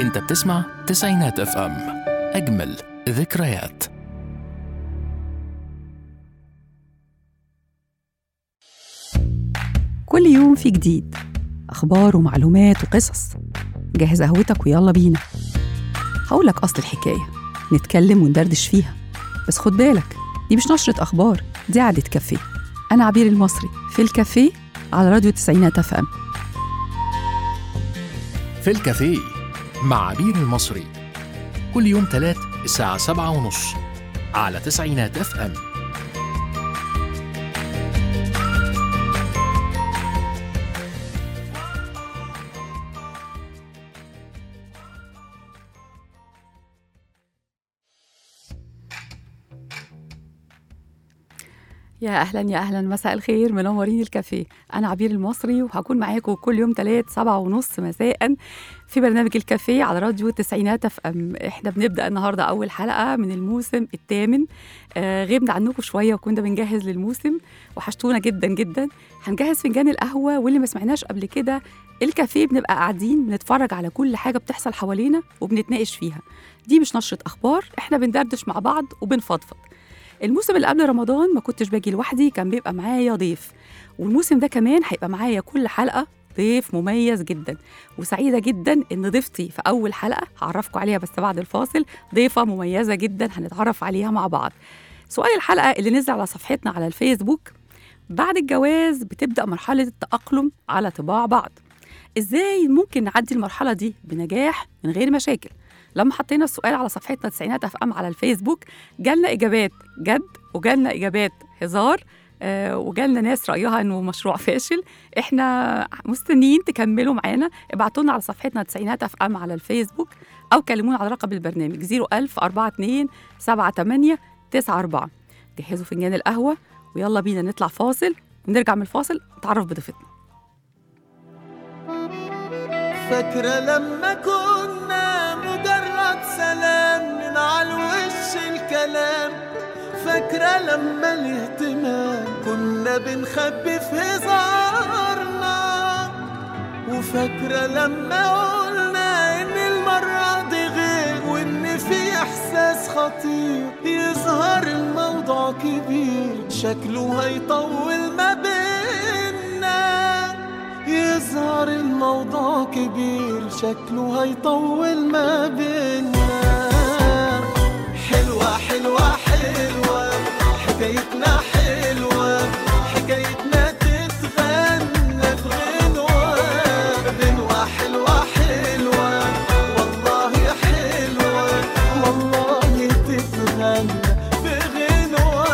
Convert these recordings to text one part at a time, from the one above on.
انت بتسمع تسعينات اف ام اجمل ذكريات كل يوم في جديد أخبار ومعلومات وقصص جهز قهوتك ويلا بينا هقولك أصل الحكاية نتكلم وندردش فيها بس خد بالك دي مش نشرة أخبار دي قعدة كافيه أنا عبير المصري في الكافيه على راديو تسعينات اف ام في الكافيه مع عبير المصري كل يوم تلات الساعة سبعة ونص على تسعينات اف ام يا اهلا يا اهلا مساء الخير منورين الكافيه انا عبير المصري وهكون معاكم كل يوم تلات سبعة ونص مساء في برنامج الكافيه على راديو التسعينات اف ام احنا بنبدا النهارده اول حلقه من الموسم الثامن آه غبنا عنكم شويه وكنا بنجهز للموسم وحشتونا جدا جدا هنجهز فنجان القهوه واللي ما سمعناش قبل كده الكافيه بنبقى قاعدين بنتفرج على كل حاجه بتحصل حوالينا وبنتناقش فيها دي مش نشره اخبار احنا بندردش مع بعض وبنفضفض الموسم اللي قبل رمضان ما كنتش باجي لوحدي كان بيبقى معايا ضيف والموسم ده كمان هيبقى معايا كل حلقه ضيف مميز جدا وسعيده جدا ان ضيفتي في اول حلقه هعرفكم عليها بس بعد الفاصل ضيفه مميزه جدا هنتعرف عليها مع بعض سؤال الحلقه اللي نزل على صفحتنا على الفيسبوك بعد الجواز بتبدا مرحله التاقلم على طباع بعض ازاي ممكن نعدي المرحله دي بنجاح من غير مشاكل لما حطينا السؤال على صفحتنا تسعينات اف ام على الفيسبوك جالنا اجابات جد وجالنا اجابات هزار آه وجالنا ناس رايها انه مشروع فاشل احنا مستنيين تكملوا معانا ابعتوا لنا على صفحتنا تسعينات اف ام على الفيسبوك او كلمونا على رقم البرنامج 01000 42 78 94 جهزوا فنجان القهوه ويلا بينا نطلع فاصل ونرجع من الفاصل نتعرف بضيفتنا فاكرة لما كنا مجرد سلام من على الوش الكلام فاكرة لما الاهتمام كنا بنخبي في هزارنا وفاكرة لما قلنا إن المرة دي غير وإن في إحساس خطير يظهر الموضوع كبير شكله هيطول ما بينا يظهر الموضوع كبير شكله هيطول ما بينا حلوة حلوة حلوة حكايتنا حلوة حكايتنا تتغنى في غنوة غنوة حلوة حلوة والله حلوة والله تتغنى في غنوة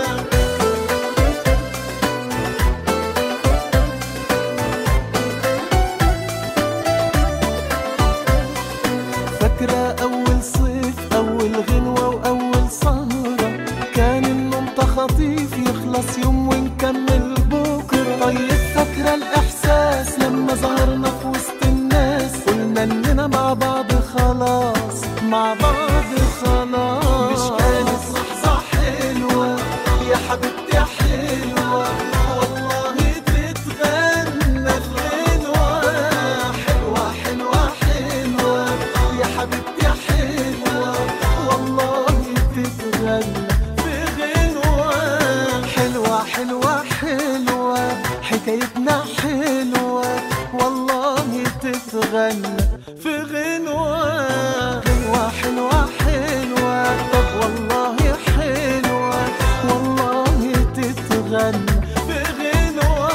فاكرة أول صيف أول غنوة وأول سهرة كان النوم خطيف يخلص يوم ونكمل بكرة طيب فاكرة الإحساس لما ظهرنا في وسط الناس قلنا إننا مع بعض خلاص مع بعض خلاص مش كانت لحظة حلوة يا حبيبتي حلوة والله تتغنى في غنوة حلوة حلوة حلوة يا حبيبتي حلوة والله تتغنى في غنوة حلوة حلوة حلوة حكايتنا حلوة والله تتغنى في غنوة غنوة حلوة حلوة طب والله حلوة والله تتغنى في غنوة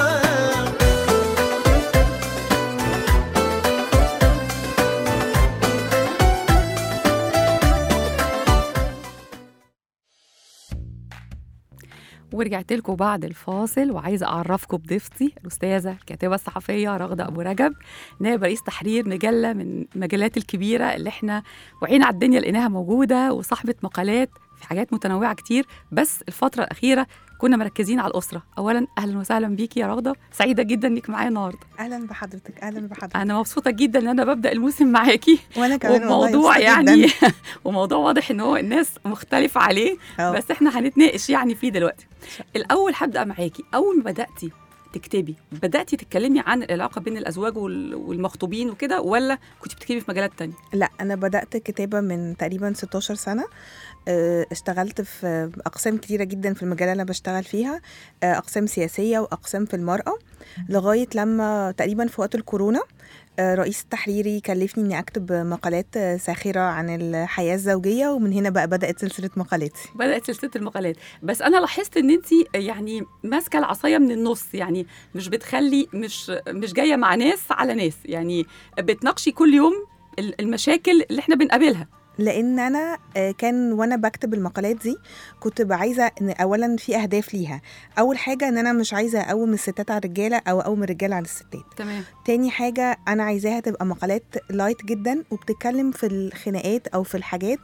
ورجعت لكم بعد الفاصل وعايزه اعرفكم بضيفتي الاستاذه الكاتبه الصحفيه رغده ابو رجب نائب رئيس تحرير مجله من المجلات الكبيره اللي احنا وعينا على الدنيا لقيناها موجوده وصاحبه مقالات في حاجات متنوعه كتير بس الفتره الاخيره كنا مركزين على الاسره اولا اهلا وسهلا بيكي يا رغده سعيده جدا انك معايا النهارده اهلا بحضرتك اهلا بحضرتك انا مبسوطه جدا ان انا ببدا الموسم معاكي وانا كمان والله وموضوع مبسوطة يعني جداً. وموضوع واضح ان هو الناس مختلفه عليه أه. بس احنا هنتناقش يعني فيه دلوقتي الاول هبدا معاكي اول ما بداتي تكتبي بداتي تتكلمي عن العلاقه بين الازواج وال- والمخطوبين وكده ولا كنت بتكتبي في مجالات تانية لا انا بدات كتابه من تقريبا 16 سنه آه، اشتغلت في اقسام كتيره جدا في المجال اللي انا بشتغل فيها آه، اقسام سياسيه واقسام في المراه لغايه لما تقريبا في وقت الكورونا آه، رئيس التحريري كلفني اني اكتب مقالات آه، ساخره عن الحياه الزوجيه ومن هنا بقى بدات سلسله مقالاتي بدات سلسله المقالات بس انا لاحظت ان انت يعني ماسكه العصايه من النص يعني مش بتخلي مش مش جايه مع ناس على ناس يعني بتناقشي كل يوم ال- المشاكل اللي احنا بنقابلها لان انا آه، كان وانا بكتب المقالات دي كنت بقى عايزه ان اولا في اهداف ليها اول حاجه ان انا مش عايزه اقوم الستات على الرجاله او اقوم الرجاله على الستات تمام تاني حاجة أنا عايزاها تبقى مقالات لايت جدا وبتتكلم في الخناقات أو في الحاجات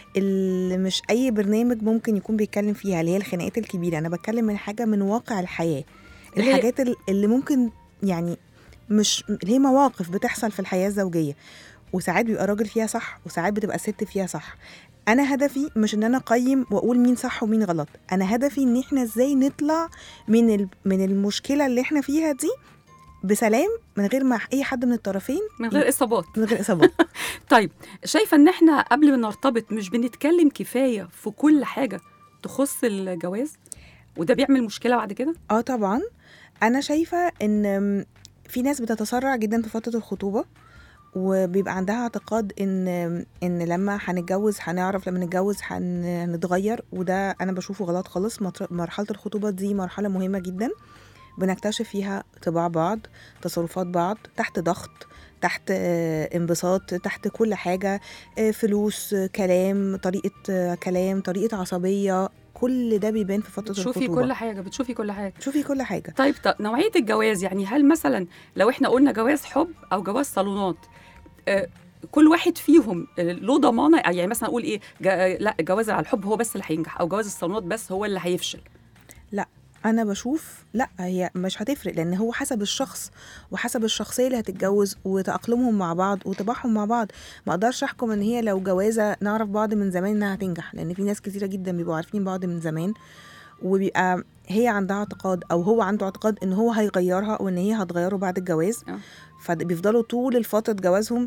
اللي مش أي برنامج ممكن يكون بيتكلم فيها اللي هي الخناقات الكبيرة أنا بتكلم من حاجة من واقع الحياة اللي هي- الحاجات ال- اللي ممكن يعني مش اللي هي مواقف بتحصل في الحياة الزوجية وساعات بيبقى راجل فيها صح وساعات بتبقى ست فيها صح انا هدفي مش ان انا اقيم واقول مين صح ومين غلط انا هدفي ان احنا ازاي نطلع من ال- من المشكله اللي احنا فيها دي بسلام من غير ما اي حد من الطرفين من غير اصابات من غير اصابات طيب شايفه ان احنا قبل ما نرتبط مش بنتكلم كفايه في كل حاجه تخص الجواز وده بيعمل مشكله بعد كده اه طبعا انا شايفه ان في ناس بتتسرع جدا في فتره الخطوبه وبيبقى عندها اعتقاد ان ان لما هنتجوز هنعرف لما نتجوز هن- هنتغير وده انا بشوفه غلط خالص مطر- مرحله الخطوبه دي مرحله مهمه جدا بنكتشف فيها طباع بعض تصرفات بعض تحت ضغط تحت آه، انبساط تحت كل حاجه آه، فلوس آه، كلام طريقه آه، كلام طريقه عصبيه كل ده بيبان في فتره بتشوفي الخطوبه كل حاجه بتشوفي كل حاجه شوفي كل حاجه طيب طب نوعيه الجواز يعني هل مثلا لو احنا قلنا جواز حب او جواز صالونات آه كل واحد فيهم آه، له ضمانه يعني مثلا اقول ايه جا لا الجواز على الحب هو بس اللي هينجح او جواز الصالونات بس هو اللي هيفشل انا بشوف لا هي مش هتفرق لان هو حسب الشخص وحسب الشخصيه اللي هتتجوز وتاقلمهم مع بعض وطباعهم مع بعض ما اقدرش احكم ان هي لو جوازه نعرف بعض من زمان انها هتنجح لان في ناس كتيره جدا بيبقوا عارفين بعض من زمان وبيبقى هي عندها اعتقاد او هو عنده اعتقاد ان هو هيغيرها وان هي هتغيره بعد الجواز آه. فبيفضلوا طول فتره جوازهم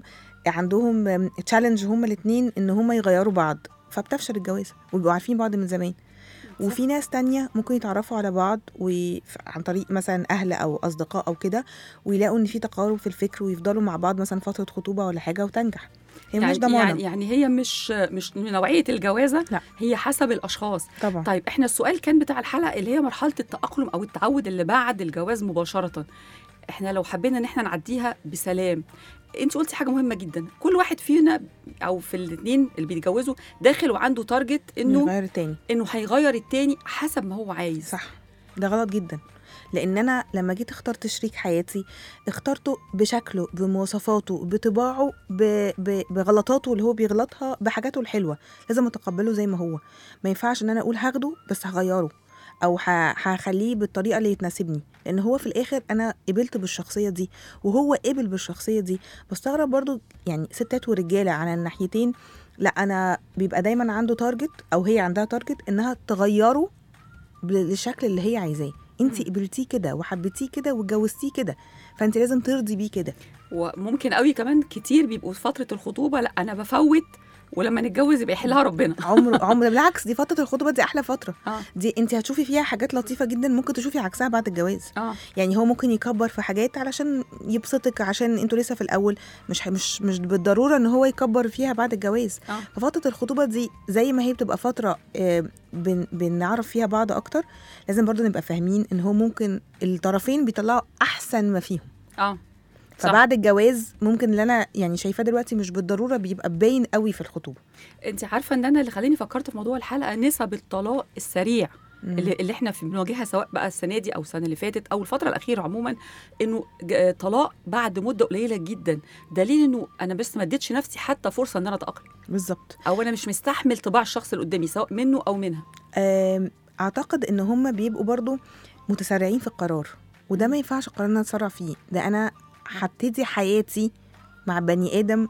عندهم تشالنج هما الاثنين ان هما يغيروا بعض فبتفشل الجواز وبيبقوا عارفين بعض من زمان وفي ناس تانية ممكن يتعرفوا على بعض وي- عن طريق مثلا أهل أو أصدقاء أو كده ويلاقوا إن في تقارب في الفكر ويفضلوا مع بعض مثلا فترة خطوبة ولا حاجة وتنجح هي مش يعني, ضمانة يعني يعني هي مش مش من نوعيه الجوازه لا. هي حسب الاشخاص طبعا طيب احنا السؤال كان بتاع الحلقه اللي هي مرحله التاقلم او التعود اللي بعد الجواز مباشره احنا لو حبينا ان احنا نعديها بسلام انت قلتي حاجه مهمه جدا كل واحد فينا او في الاثنين اللي بيتجوزوا داخل وعنده تارجت انه غير تاني انه هيغير التاني حسب ما هو عايز صح ده غلط جدا لان انا لما جيت اخترت شريك حياتي اخترته بشكله بمواصفاته بطباعه ب... ب... بغلطاته اللي هو بيغلطها بحاجاته الحلوه لازم اتقبله زي ما هو ما ينفعش ان انا اقول هاخده بس هغيره او ه- هخليه بالطريقه اللي تناسبني لان هو في الاخر انا قبلت بالشخصيه دي وهو قبل بالشخصيه دي بستغرب برضو يعني ستات ورجاله على الناحيتين لا انا بيبقى دايما عنده تارجت او هي عندها تارجت انها تغيره ب- للشكل اللي هي عايزاه انت مم. قبلتيه كده وحبيتيه كده واتجوزتيه كده فانت لازم ترضي بيه كده وممكن قوي كمان كتير بيبقوا في فتره الخطوبه لا انا بفوت ولما نتجوز يبقى يحلها ربنا عمر عمر بالعكس دي فتره الخطوبه دي احلى فتره اه دي انت هتشوفي فيها حاجات لطيفه جدا ممكن تشوفي عكسها بعد الجواز اه يعني هو ممكن يكبر في حاجات علشان يبسطك عشان انتوا لسه في الاول مش مش مش بالضروره ان هو يكبر فيها بعد الجواز اه ففتره الخطوبه دي زي ما هي بتبقى فتره آه، بن بنعرف فيها بعض اكتر لازم برضو نبقى فاهمين ان هو ممكن الطرفين بيطلعوا احسن ما فيهم اه صح. فبعد الجواز ممكن اللي انا يعني شايفاه دلوقتي مش بالضروره بيبقى باين قوي في الخطوبه انت عارفه ان انا اللي خلاني فكرت في موضوع الحلقه نسب الطلاق السريع مم. اللي, اللي احنا في بنواجهها سواء بقى السنه دي او السنه اللي فاتت او الفتره الاخيره عموما انه ج- طلاق بعد مده قليله جدا دليل انه انا بس ما اديتش نفسي حتى فرصه ان انا اتاقلم بالظبط او انا مش مستحمل طباع الشخص اللي قدامي سواء منه او منها آم، اعتقد ان هم بيبقوا برضو متسارعين في القرار وده ما ينفعش القرار ان انا اتسرع فيه ده انا هبتدي حياتي مع بني ادم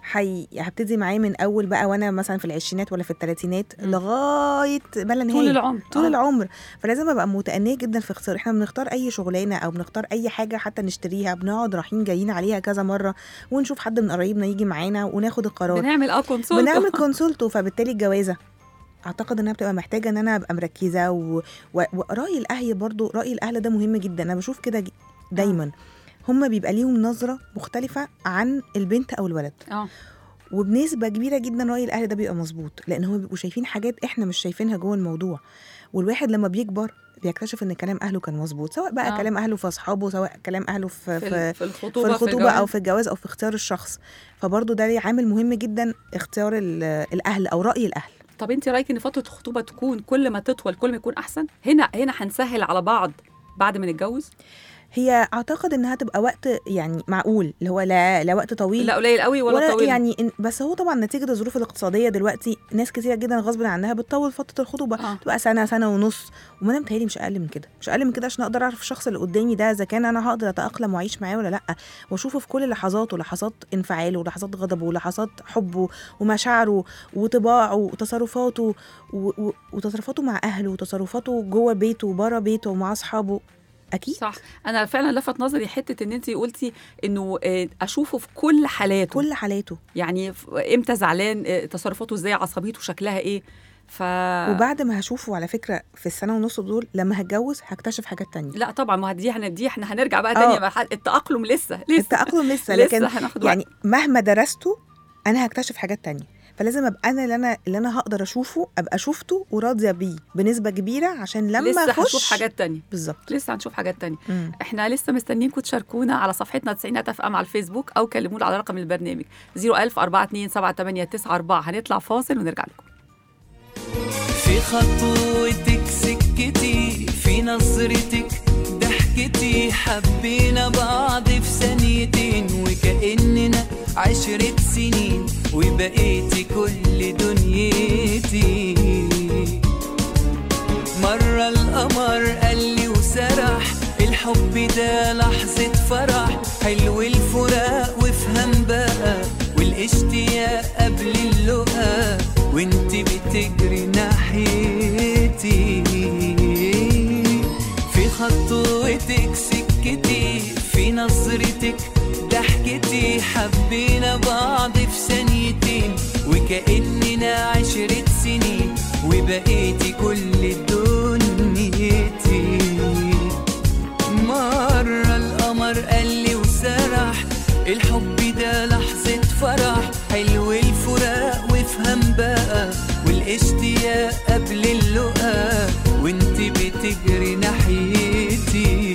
حي... هبتدي معاه من اول بقى وانا مثلا في العشرينات ولا في الثلاثينات مم. لغايه ما لا نهايه طول العمر طول آه. العمر فلازم ابقى متأنية جدا في اختيار احنا بنختار اي شغلانه او بنختار اي حاجه حتى نشتريها بنقعد رايحين جايين عليها كذا مره ونشوف حد من قرايبنا يجي معانا وناخد القرار بنعمل اه كونسولت بنعمل كونسولت فبالتالي الجوازه اعتقد انها بتبقى محتاجه ان انا ابقى مركزه و... و... وراي الاهل برضو راي الاهل ده مهم جدا انا بشوف كده ج- دايما هم بيبقى ليهم نظره مختلفه عن البنت او الولد اه وبنسبه كبيره جدا راي الاهل ده بيبقى مظبوط لان هم بيبقوا شايفين حاجات احنا مش شايفينها جوه الموضوع والواحد لما بيكبر بيكتشف ان كلام اهله كان مظبوط سواء بقى آه. آه. كلام اهله في اصحابه سواء كلام اهله في في, في, ال- في الخطوبه في الخطوبه الجواز. او في الجواز او في اختيار الشخص فبرضه ده عامل مهم جدا اختيار ال- الاهل او راي الاهل طب انت رايك ان فتره الخطوبه تكون كل ما تطول كل ما يكون احسن هنا هنا هنسهل على بعض بعد ما نتجوز هي اعتقد انها تبقى وقت يعني معقول اللي هو لا لا وقت طويل لا قليل قوي ولا, طويل يعني إن- بس هو طبعا نتيجه الظروف الاقتصاديه دلوقتي ناس كتير جدا غصب عنها بتطول فتره الخطوبه آه. تبقى سنه سنه ونص وما انا متهيألي مش اقل من كده مش اقل من كده عشان اقدر اعرف الشخص اللي قدامي ده اذا كان انا هقدر اتاقلم واعيش معاه ولا لا واشوفه في كل لحظاته لحظات انفعاله ولحظات غضبه ولحظات حبه ومشاعره وطباعه وتصرفاته و... و... وتصرفاته مع اهله وتصرفاته جوه بيته وبره بيته ومع اصحابه اكيد صح انا فعلا لفت نظري حته ان انت قلتي انه آه، اشوفه في كل حالاته كل حالاته يعني ف- امتى زعلان آه، تصرفاته ازاي عصبيته شكلها ايه ف وبعد ما هشوفه على فكره في السنه ونص دول لما هتجوز هكتشف حاجات تانية لا طبعا ما دي هن- دي احنا هنرجع بقى آه. تاني مع ح- التاقلم لسه لسه التاقلم لسه لكن لسه هناخد يعني مهما درسته انا هكتشف حاجات تانية فلازم ابقى انا اللي انا اللي انا هقدر اشوفه ابقى شفته وراضيه بيه بنسبه كبيره عشان لما لسه اخش هنشوف حاجات تانية بالظبط لسه هنشوف حاجات تانية مم. احنا لسه مستنيينكم تشاركونا على صفحتنا تسعينات اف ام على الفيسبوك او كلمونا على رقم البرنامج 01000 427 هنطلع فاصل ونرجع لكم في خطوتك سكتي في نظرتك ضحكتي حبينا بعض في ثانيتين وكأننا عشرة سنين وبقيتي كل دنيتي مرة القمر قال لي وسرح الحب ده لحظة فرح حلو الفراق وافهم بقى والاشتياق قبل اللقا وانت بتجري ناحيتي في خطوتك سكتي في نظرتك ضحكتي حبينا بعض في ثانيتين وكأننا عشرة سنين وبقيتي كل دنيتي مرة القمر قال لي وسرح الحب ده لحظة فرح حلو الفراق وافهم بقى والاشتياق قبل اللقا وانت بتجري ناحيتي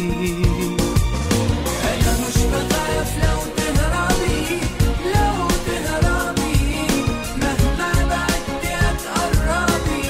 انا مش بخاف لو تهربي لو تهربي مهما بعدت هتقربي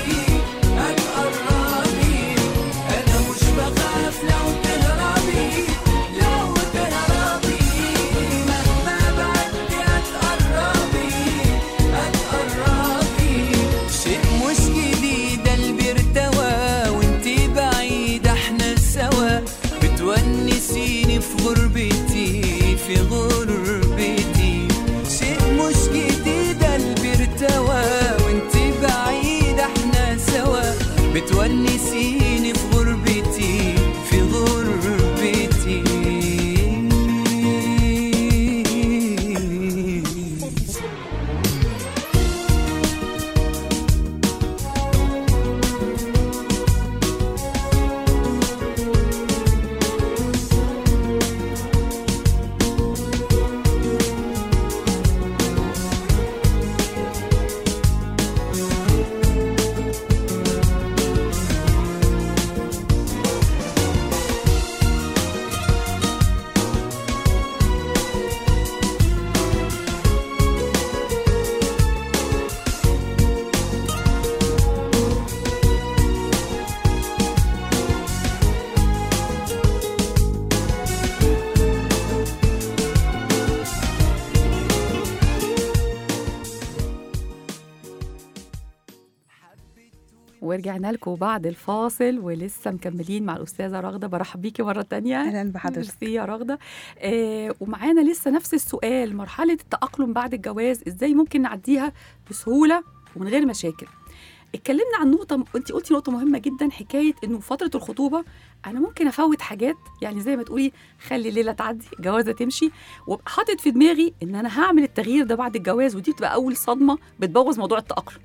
هتقربي انا مش بخاف لو تهربي لو تهربي مهما بعدت هتقربي هتقربي شيء مش جديد قلبي ارتوى وانتي بعيدة احنا سوا بتونسيني في غربتي في غربتي شيء مش جديد قلبي ارتوى وانتي بعيدة احنا سوا بتونسيني في غربتي في غربتي ورجعنا لكم بعد الفاصل ولسه مكملين مع الأستاذة رغدة برحب بيكي مرة تانية اهلا بحضرتك ميرسي يا رغدة آه ومعانا لسه نفس السؤال مرحلة التأقلم بعد الجواز ازاي ممكن نعديها بسهولة ومن غير مشاكل اتكلمنا عن نقطة انت قلتي نقطة مهمة جدا حكاية انه فترة الخطوبة انا ممكن افوت حاجات يعني زي ما تقولي خلي الليلة تعدي الجوازة تمشي وابقى حاطط في دماغي ان انا هعمل التغيير ده بعد الجواز ودي بتبقى اول صدمة بتبوظ موضوع التأقلم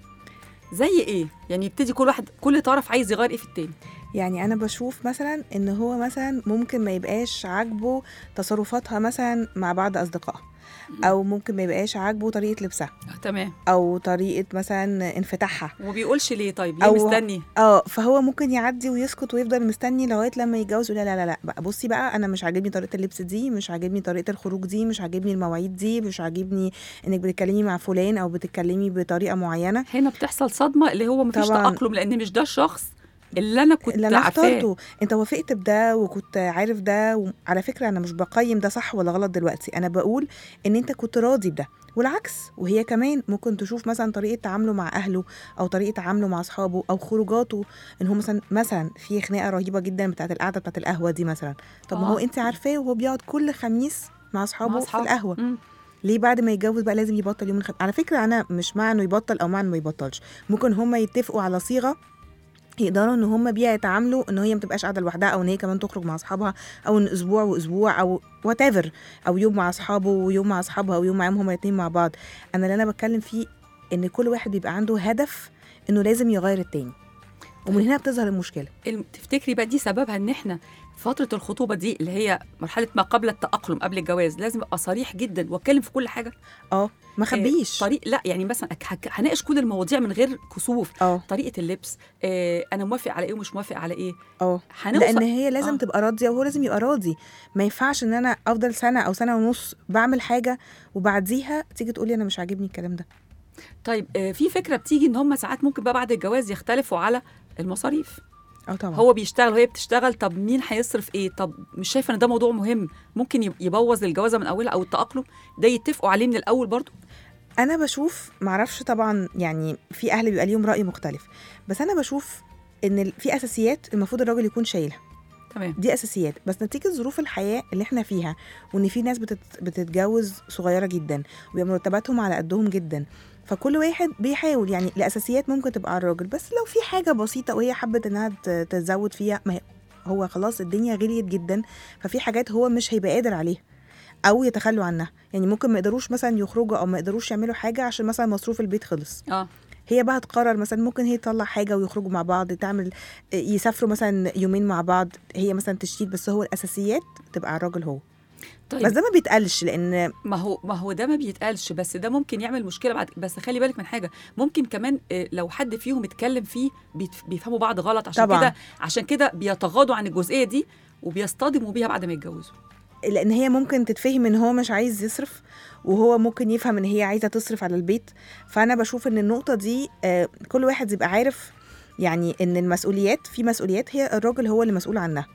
زي ايه؟ يعني يبتدي كل واحد كل طرف عايز يغير ايه في التاني يعني انا بشوف مثلا ان هو مثلا ممكن ما يبقاش عاجبه تصرفاتها مثلا مع بعض اصدقائها او ممكن ما يبقاش عاجبه طريقه لبسها آه تمام او طريقه مثلا انفتاحها وما بيقولش ليه طيب ليه أو- مستني اه فهو ممكن يعدي ويسكت ويفضل مستني لغايه لما يتجوز يقول لا لا لا بقى بصي بقى انا مش عاجبني طريقه اللبس دي مش عاجبني طريقه الخروج دي مش عاجبني المواعيد دي مش عاجبني انك بتتكلمي مع فلان او بتتكلمي بطريقه معينه هنا بتحصل صدمه اللي هو مفيش طبعاً. تاقلم لان مش ده الشخص اللي انا كنت اللي انا عارفاه اخترته انت وافقت بده وكنت عارف ده وعلى فكره انا مش بقيم ده صح ولا غلط دلوقتي انا بقول ان انت كنت راضي بده والعكس وهي كمان ممكن تشوف مثلا طريقه تعامله مع اهله او طريقه تعامله مع اصحابه او خروجاته ان هو مثلا مثلا في خناقه رهيبه جدا بتاعت القعده بتاعت القهوه دي مثلا طب ما هو آه. انت عارفاه وهو بيقعد كل خميس مع اصحابه مع في أصحابه. القهوه مم. ليه بعد ما يتجوز بقى لازم يبطل يوم الخميس على فكره انا مش مع انه يبطل او مع انه ما يبطلش ممكن هما يتفقوا على صيغه يقدروا ان هما بيها يتعاملوا ان هي ما تبقاش قاعده لوحدها او ان هي كمان تخرج مع اصحابها او ان اسبوع واسبوع او وات او يوم مع اصحابه ويوم مع اصحابها ويوم معاهم هما الاثنين مع بعض انا اللي انا بتكلم فيه ان كل واحد بيبقى عنده هدف انه لازم يغير التاني ومن هنا بتظهر المشكله الم- تفتكري بقى دي سببها ان احنا فتره الخطوبه دي اللي هي مرحله ما قبل التاقلم قبل الجواز لازم ابقى صريح جدا واتكلم في كل حاجه اه ما خبيش طريق لا يعني مثلا أك- هك- هناقش كل المواضيع من غير كسوف اه طريقه اللبس آه انا موافق على ايه ومش موافق على ايه اه هنوصل لان هي لازم آه. آه. تبقى راضيه وهو لازم يبقى راضي ما ينفعش ان انا افضل سنه او سنه ونص بعمل حاجه وبعديها تيجي تقولي انا مش عاجبني الكلام ده طيب آه في فكره بتيجي ان هم ساعات ممكن بقى بعد الجواز يختلفوا على المصاريف اه طبعا هو بيشتغل وهي بتشتغل طب مين هيصرف ايه طب مش شايفه ان ده موضوع مهم ممكن يب- يبوظ الجوازه من اولها او التاقلم ده يتفقوا عليه من الاول برضو انا بشوف معرفش طبعا يعني في اهل بيبقى ليهم راي مختلف بس انا بشوف ان ال- في اساسيات المفروض الراجل يكون شايلها تمام دي اساسيات بس نتيجه ظروف الحياه اللي احنا فيها وان في ناس بتت... بتتجوز صغيره جدا وبيبقى مرتباتهم على قدهم جدا فكل واحد بيحاول يعني الاساسيات ممكن تبقى على الراجل بس لو في حاجه بسيطه وهي حبت انها ت- تتزود فيها ما هي هو خلاص الدنيا غليت جدا ففي حاجات هو مش هيبقى قادر عليها او يتخلوا عنها يعني ممكن ما يقدروش مثلا يخرجوا او ما يقدروش يعملوا حاجه عشان مثلا مصروف البيت خلص اه هي بقى تقرر مثلا ممكن هي تطلع حاجه ويخرجوا مع بعض تعمل يسافروا مثلا يومين مع بعض هي مثلا تشتيت بس هو الاساسيات تبقى على الراجل هو طيب بس ده ما بيتقالش لان ما هو ما هو ده ما بيتقالش بس ده ممكن يعمل مشكله بعد بس خلي بالك من حاجه ممكن كمان آه، لو حد فيهم اتكلم فيه بيت- بيفهموا بعض غلط عشان طبعاً. كده عشان كده بيتغاضوا عن الجزئيه دي وبيصطدموا بيها بعد ما يتجوزوا لان هي ممكن تتفهم ان هو مش عايز يصرف وهو ممكن يفهم ان هي عايزه تصرف على البيت فانا بشوف ان النقطه دي آه، كل واحد يبقى عارف يعني ان المسؤوليات في مسؤوليات هي الراجل هو اللي مسؤول عنها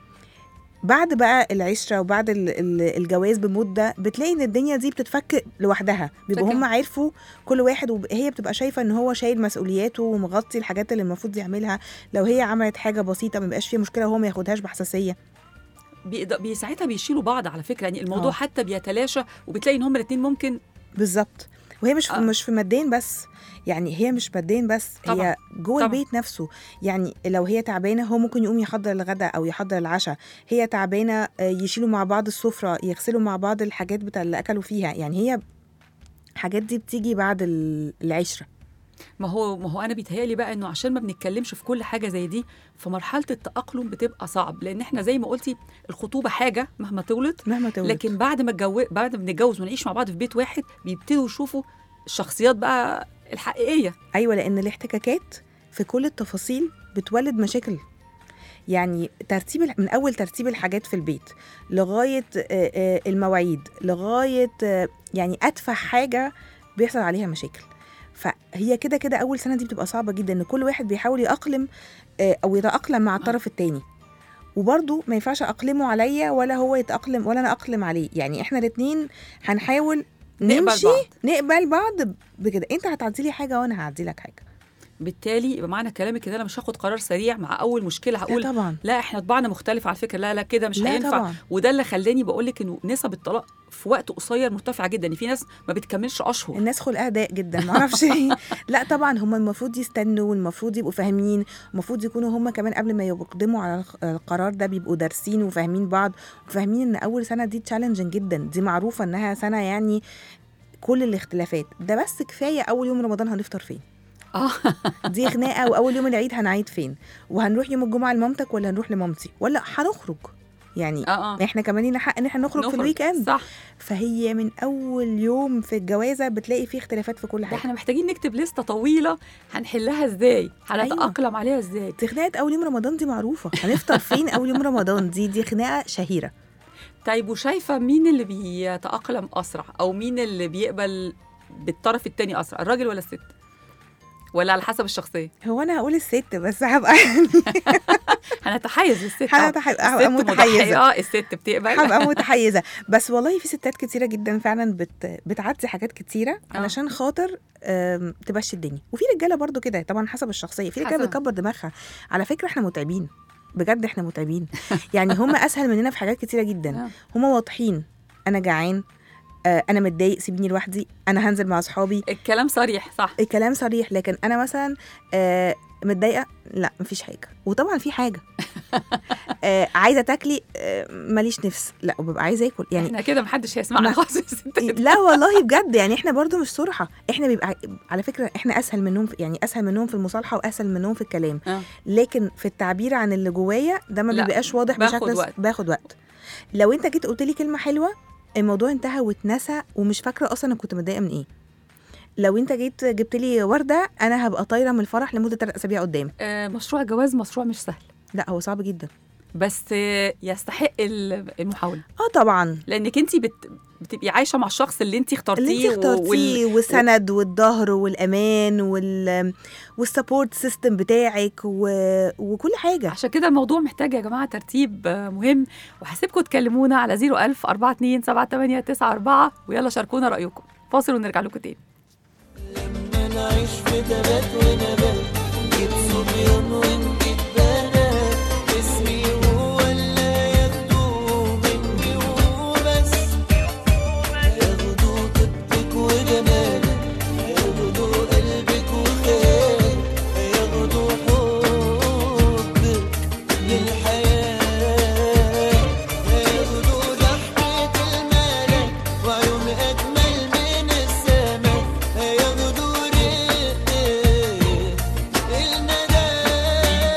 بعد بقى العشره وبعد ال- ال- الجواز بمده بتلاقي ان الدنيا دي بتتفك لوحدها بيبقوا فكرة. هم عارفوا كل واحد وهي بتبقى شايفه ان هو شايل مسؤولياته ومغطي الحاجات اللي المفروض يعملها لو هي عملت حاجه بسيطه ما بيبقاش فيها مشكله وهو ما ياخدهاش بحساسيه بيقد- بي ساعتها بيشيلوا بعض على فكره يعني الموضوع آه. حتى بيتلاشى وبتلاقي ان هما الاثنين ممكن بالظبط وهي مش في آه. مش في مادين بس يعني هي مش مادين بس طبعاً. هي جوه طبعاً. البيت نفسه يعني لو هي تعبانه هو ممكن يقوم يحضر الغداء او يحضر العشاء هي تعبانه آه، يشيلوا مع بعض السفره يغسلوا مع بعض الحاجات بتاع اللي اكلوا فيها يعني هي الحاجات دي بتيجي بعد ال- العشره ما هو ما هو انا بيتهيألي بقى انه عشان ما بنتكلمش في كل حاجه زي دي فمرحله التاقلم بتبقى صعب لان احنا زي ما قلتي الخطوبه حاجه مهما طولت مهما تولد لكن بعد ما اتجوز بعد ما بنتجوز ونعيش مع بعض في بيت واحد بيبتدوا يشوفوا الشخصيات بقى الحقيقيه ايوه لان الاحتكاكات في كل التفاصيل بتولد مشاكل يعني ترتيب الح- من اول ترتيب الحاجات في البيت لغايه آه، آه، المواعيد لغايه آه، يعني اتفه حاجه بيحصل عليها مشاكل فهي كده كده اول سنه دي بتبقى صعبه جدا ان كل واحد بيحاول يأقلم آه، او يتأقلم مع الطرف التاني وبرضه ما ينفعش اقلمه عليا ولا هو يتأقلم ولا انا اقلم عليه يعني احنا الاتنين هنحاول نقبل نمشي بعض. نقبل بعض بكده انت هتعدي لي حاجه وانا هعدي لك حاجه بالتالي يبقى معنى كلامك ان انا مش هاخد قرار سريع مع اول مشكله لا هقول طبعا لا احنا طباعنا مختلف على فكره لا لا كده مش لا هينفع طبعا وده اللي خلاني بقول لك انه نسب الطلاق في وقت قصير مرتفعه جدا يعني في ناس ما بتكملش اشهر الناس خلقها ضيق جدا معرفش ليه لا طبعا هم المفروض يستنوا والمفروض يبقوا فاهمين المفروض يكونوا هم كمان قبل ما يقدموا على الخ- القرار ده بيبقوا دارسين وفاهمين بعض وفاهمين ان اول سنه دي تشالنجنج جدا دي معروفه انها سنه يعني كل الاختلافات ده بس كفايه اول يوم رمضان هنفطر فين اه دي خناقه واول يوم العيد هنعيد فين وهنروح يوم الجمعه لمامتك ولا هنروح لمامتي ولا هنخرج يعني اه اه احنا كمان لينا حق ان احنا نخرج, في الويك اند صح فهي من اول يوم في الجوازه بتلاقي فيه اختلافات في كل ده حاجه احنا محتاجين نكتب لستة طويلة هنحلها ازاي هنتأقلم عليها ازاي دي خناقه اول يوم رمضان دي معروفه هنفطر فين اول يوم رمضان دي دي خناقه شهيره طيب وشايفة مين اللي بيتأقلم أسرع أو مين اللي بيقبل بالطرف التاني أسرع الراجل ولا الست ولا على حسب الشخصية هو انا هقول الست بس هبقى هنتحيز للست هبقى هبقى الست متحيزه مضحية الست بتقبل هبقى متحيزه بس والله في ستات كتيره جدا فعلا بت بتعدي حاجات كتيره علشان خاطر آم، تمشي الدنيا وفي رجاله برضو كده طبعا حسب الشخصيه في رجاله حسب. بتكبر دماغها على فكره احنا متعبين بجد احنا متعبين يعني هم اسهل مننا في حاجات كتيره جدا آه. هم واضحين انا جعان آه، انا متضايق سيبني لوحدي انا هنزل مع اصحابي الكلام صريح صح الكلام صريح لكن انا مثلا آه، متضايقه لا مفيش حاجه وطبعا في حاجه آه، عايزه تاكلي آه، ماليش نفس لا وببقى عايزه اكل يعني احنا كده محدش هيسمعنا ما- خالص الستات لا والله بجد يعني احنا برضو مش صرحة احنا بيبقى على فكرة احنا اسهل منهم في يعني اسهل منهم في المصالحة واسهل منهم في الكلام آه. لكن في التعبير عن اللي جوايا ده ما لا، بيبقاش واضح باخد بشكل وقت. باخد وقت لو انت جيت قلت لي كلمة حلوة الموضوع انتهى واتنسى ومش فاكرة اصلا انا كنت متضايقة من ايه لو انت جيت جبت لي وردة انا هبقى طايرة من الفرح لمدة ثلاث اسابيع قدام آه، مشروع الجواز مشروع مش سهل لا هو صعب جدا بس آه، يستحق ال- المحاوله اه طبعا لانك انت بت... بتبقي عايشه مع الشخص اللي انت اخترتيه اللي انت اخترتيه وال... والسند والظهر والامان وال والسبورت سيستم بتاعك و... وكل حاجه عشان كده الموضوع محتاج يا جماعه ترتيب آه، مهم وهسيبكم تكلمونا على 01000 42 78 94 ويلا شاركونا رايكم فاصل ونرجع لكم تاني لما نعيش في تبات ونبات جيت صبيان وانت بنات اسمي هو اللي ياخدوه مني وبس ياخدوا طيبتك وجمالك ياخدوا قلبك وخيالك ياخدوا حبك للحياة ياخدوا ضحكة الملك وعيون أجمل من السماء ياخدوا رق الندى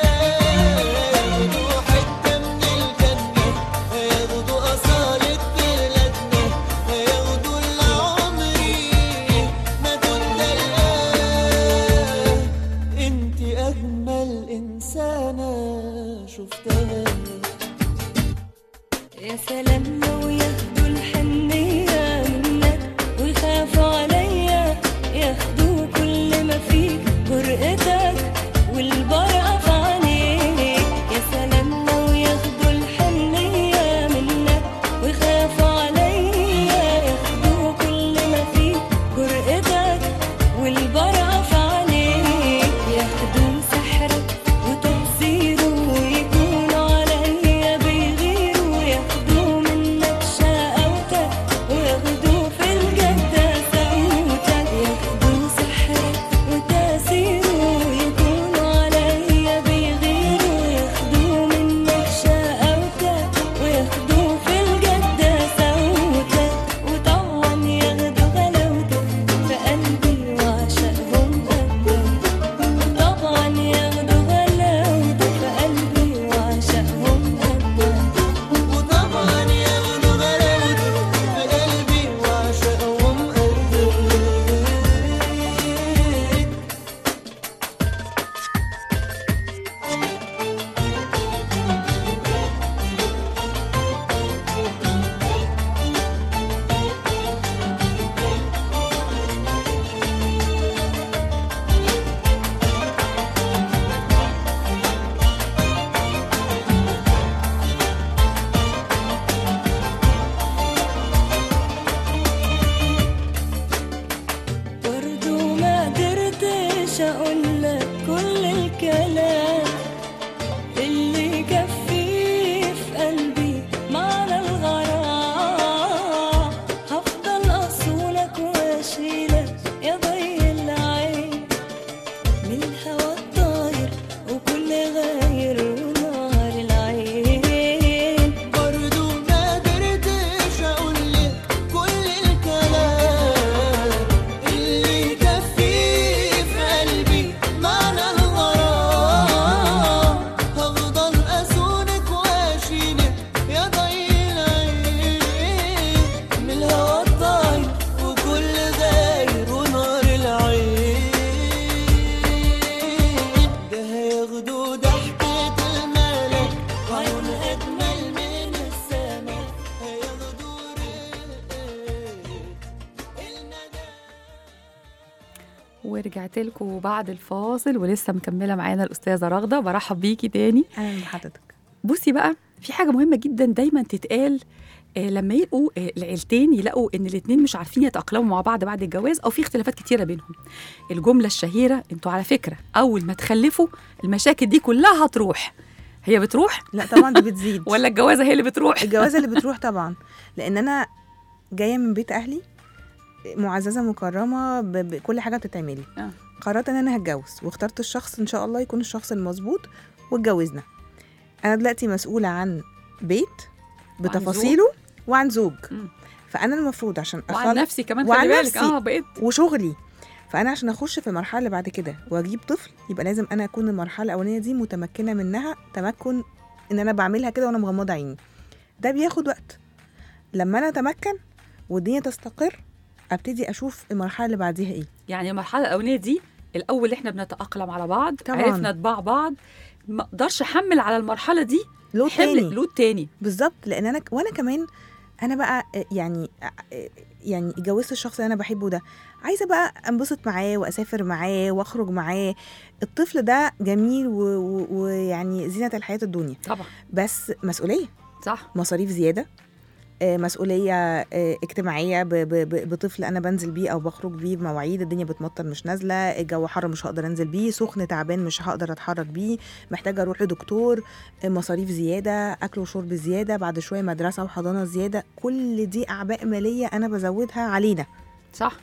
ورجعت لكم بعد الفاصل ولسه مكمله معانا الاستاذه رغده برحب بيكي تاني اهلا بحضرتك بصي بقى في حاجه مهمه جدا دايما تتقال آه، لما يبقوا آه، العيلتين يلاقوا ان الاثنين مش عارفين يتاقلموا مع بعض بعد الجواز او في اختلافات كتيره بينهم الجمله الشهيره انتوا على فكره اول ما تخلفوا المشاكل دي كلها هتروح هي بتروح لا طبعا دي بتزيد ولا الجوازه هي اللي بتروح الجوازه اللي بتروح طبعا لان انا جايه من بيت اهلي معززه مكرمه ب- بكل حاجه بتتعمل لي آه. قررت ان انا هتجوز واخترت الشخص ان شاء الله يكون الشخص المظبوط واتجوزنا انا دلوقتي مسؤوله عن بيت وعن بتفاصيله وعن زوج مم. فانا المفروض عشان وعن أخلص نفسي كمان وعن خلي بالك نفسي. اه بقيت وشغلي فانا عشان اخش في المرحله اللي بعد كده واجيب طفل يبقى لازم انا اكون المرحله الاولانيه دي متمكنه منها تمكن ان انا بعملها كده وانا مغمضه عيني ده بياخد وقت لما انا اتمكن والدنيا تستقر ابتدي اشوف المرحله اللي بعديها ايه يعني المرحله الاولانيه دي الاول احنا بنتاقلم على بعض طبعاً. عرفنا طباع بعض ما اقدرش احمل على المرحله دي لو حمل تاني لود تاني بالظبط لان انا وانا كمان انا بقى آه، يعني آه، يعني اتجوزت الشخص اللي انا بحبه ده عايزه بقى انبسط معاه واسافر معاه واخرج معاه الطفل ده جميل و- و- ويعني زينه الحياه الدنيا طبعا بس مسؤوليه صح مصاريف زياده آه، مسؤوليه آه، اجتماعيه ب- ب- ب- بطفل انا بنزل بيه او بخرج بيه بمواعيد الدنيا بتمطر مش نازله الجو حر مش هقدر انزل بيه سخن تعبان مش هقدر اتحرك بيه محتاجه اروح لدكتور آه، مصاريف زياده اكل وشرب زياده بعد شويه مدرسه وحضانه زياده كل دي اعباء ماليه انا بزودها علينا صح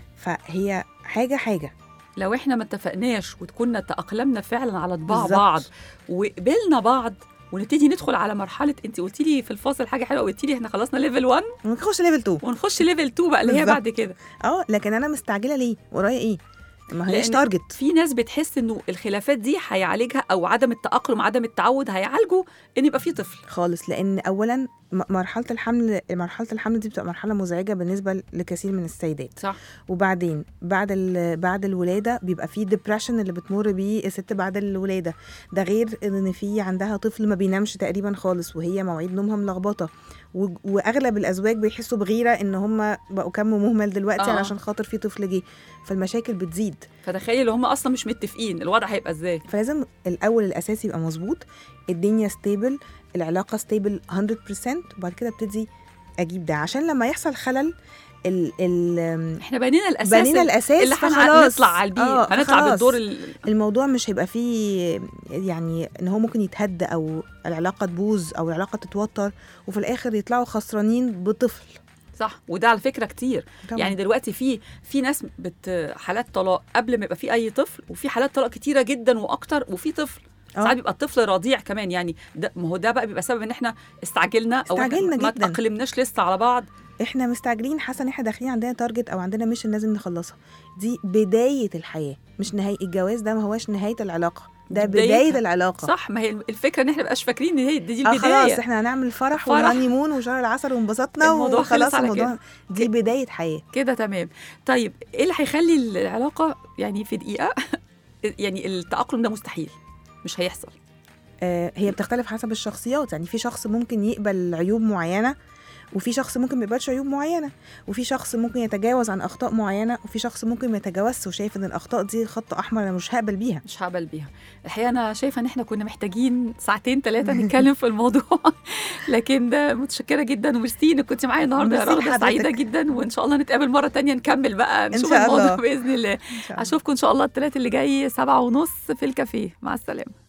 فهي حاجه حاجه لو احنا ما اتفقناش وكنا تاقلمنا فعلا على طباع بالظبط. بعض وقبلنا بعض ونبتدي ندخل على مرحله انت قلتي لي في الفاصل حاجه حلوه قلتي لي احنا خلصنا ليفل 1 ونخش ليفل 2 ونخش ليفل 2 بقى اللي هي بالظبط. بعد كده اه لكن انا مستعجله ليه ورايا ايه ما هيش لأن تارجت في ناس بتحس انه الخلافات دي هيعالجها او عدم التاقلم عدم التعود هيعالجوا ان يبقى في طفل خالص لان اولا م- مرحله الحمل مرحله الحمل دي بتبقى مرحله مزعجه بالنسبه لكثير من السيدات صح وبعدين بعد ال- بعد الولاده بيبقى في ديبرشن اللي بتمر بيه الست بعد الولاده ده غير ان في عندها طفل ما بينامش تقريبا خالص وهي مواعيد نومها ملخبطه و- واغلب الازواج بيحسوا بغيره ان هم بقوا كم مهمل دلوقتي آه. علشان خاطر في طفل جه فالمشاكل بتزيد فتخيل هم اصلا مش متفقين الوضع هيبقى ازاي فلازم الاول الاساس يبقى مظبوط الدنيا ستيبل العلاقه ستيبل 100% وبعد كده ابتدي اجيب ده عشان لما يحصل خلل ال ال احنا بنينا الاساس بنينا الاساس اللي فخلاص. هنطلع على البيه آه، هنطلع فخلاص. بالدور ال... الموضوع مش هيبقى فيه يعني ان هو ممكن يتهد او العلاقه تبوظ او العلاقه تتوتر وفي الاخر يطلعوا خسرانين بطفل صح وده على فكره كتير طبعاً. يعني دلوقتي في في ناس بت حالات طلاق قبل ما يبقى في اي طفل وفي حالات طلاق كتيره جدا واكتر وفي طفل آه. ساعات بيبقى الطفل رضيع كمان يعني ده ما هو ده بقى بيبقى سبب ان احنا استعجلنا او إحنا استعجلنا ما جداً. تاقلمناش لسه على بعض احنا مستعجلين حاسه ان احنا داخلين عندنا تارجت او عندنا ميشن لازم نخلصها دي بدايه الحياه مش نهايه الجواز ده ما هوش نهايه العلاقه ده بدايتها. بدايه العلاقه صح ما هي الفكره ان احنا مبقاش فاكرين ان هي دي, دي اه البدايه خلاص احنا هنعمل فرح فرح. وهانيمون وشهر العسل وانبسطنا الموضوع خلص وخلاص على الموضوع كده. دي بدايه حياه كده تمام طيب ايه اللي هيخلي العلاقه يعني في دقيقه يعني التاقلم ده مستحيل مش هيحصل آه هي بتختلف حسب الشخصيات يعني في شخص ممكن يقبل عيوب معينه وفي شخص ممكن ما يقبلش عيوب معينه وفي شخص ممكن يتجاوز عن اخطاء معينه وفي شخص ممكن ما يتجاوزش وشايف ان الاخطاء دي خط احمر انا مش هقبل بيها مش هقبل بيها الحقيقه انا شايفه ان احنا كنا محتاجين ساعتين ثلاثه نتكلم في الموضوع لكن ده متشكره جدا وميرسي انك كنت معايا النهارده يا ميرسي رغده لحضرتك. سعيده جدا وان شاء الله نتقابل مره تانية نكمل بقى نشوف شاء الموضوع الله. باذن الله إن شاء الله. اشوفكم ان شاء الله الثلاث اللي جاي سبعة ونص في الكافيه مع السلامه